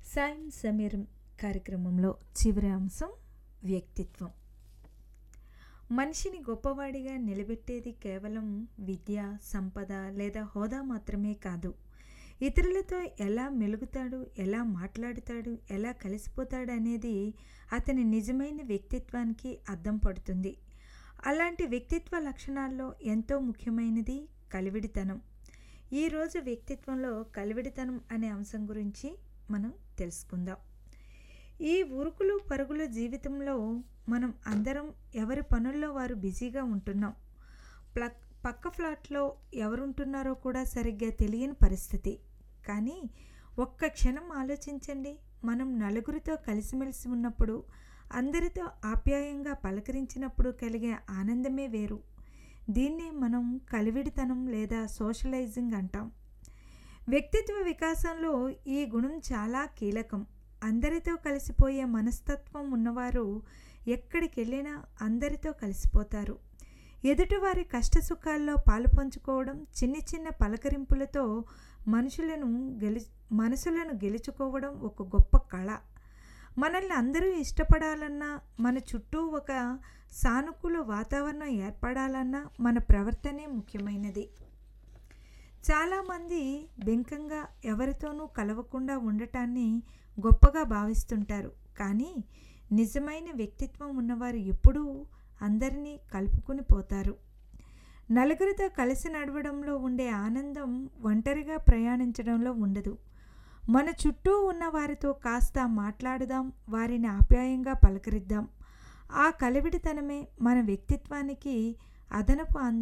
సాయం సమీరం కార్యక్రమంలో చివరి అంశం వ్యక్తిత్వం మనిషిని గొప్పవాడిగా నిలబెట్టేది కేవలం విద్య సంపద లేదా హోదా మాత్రమే కాదు ఇతరులతో ఎలా మెలుగుతాడు ఎలా మాట్లాడుతాడు ఎలా కలిసిపోతాడు అనేది అతని నిజమైన వ్యక్తిత్వానికి అద్దం పడుతుంది అలాంటి వ్యక్తిత్వ లక్షణాల్లో ఎంతో ముఖ్యమైనది కలివిడితనం ఈరోజు వ్యక్తిత్వంలో కలివిడితనం అనే అంశం గురించి మనం తెలుసుకుందాం ఈ ఉరుకులు పరుగుల జీవితంలో మనం అందరం ఎవరి పనుల్లో వారు బిజీగా ఉంటున్నాం ప్లక్ పక్క ఫ్లాట్లో ఎవరుంటున్నారో కూడా సరిగ్గా తెలియని పరిస్థితి కానీ ఒక్క క్షణం ఆలోచించండి మనం నలుగురితో కలిసిమెలిసి ఉన్నప్పుడు అందరితో ఆప్యాయంగా పలకరించినప్పుడు కలిగే ఆనందమే వేరు దీన్నే మనం కలివిడితనం లేదా సోషలైజింగ్ అంటాం వ్యక్తిత్వ వికాసంలో ఈ గుణం చాలా కీలకం అందరితో కలిసిపోయే మనస్తత్వం ఉన్నవారు ఎక్కడికి వెళ్ళినా అందరితో కలిసిపోతారు ఎదుటివారి కష్టసుఖాల్లో పాలు పంచుకోవడం చిన్న చిన్న పలకరింపులతో మనుషులను గెలి మనసులను గెలుచుకోవడం ఒక గొప్ప కళ మనల్ని అందరూ ఇష్టపడాలన్నా మన చుట్టూ ఒక సానుకూల వాతావరణం ఏర్పడాలన్నా మన ప్రవర్తనే ముఖ్యమైనది చాలామంది బెంకంగా ఎవరితోనూ కలవకుండా ఉండటాన్ని గొప్పగా భావిస్తుంటారు కానీ నిజమైన వ్యక్తిత్వం ఉన్నవారు ఎప్పుడూ అందరినీ కలుపుకుని పోతారు నలుగురితో కలిసి నడవడంలో ఉండే ఆనందం ఒంటరిగా ప్రయాణించడంలో ఉండదు మన చుట్టూ ఉన్న వారితో కాస్త మాట్లాడుదాం వారిని ఆప్యాయంగా పలకరిద్దాం ఆ కలివిడితనమే మన వ్యక్తిత్వానికి అదనపు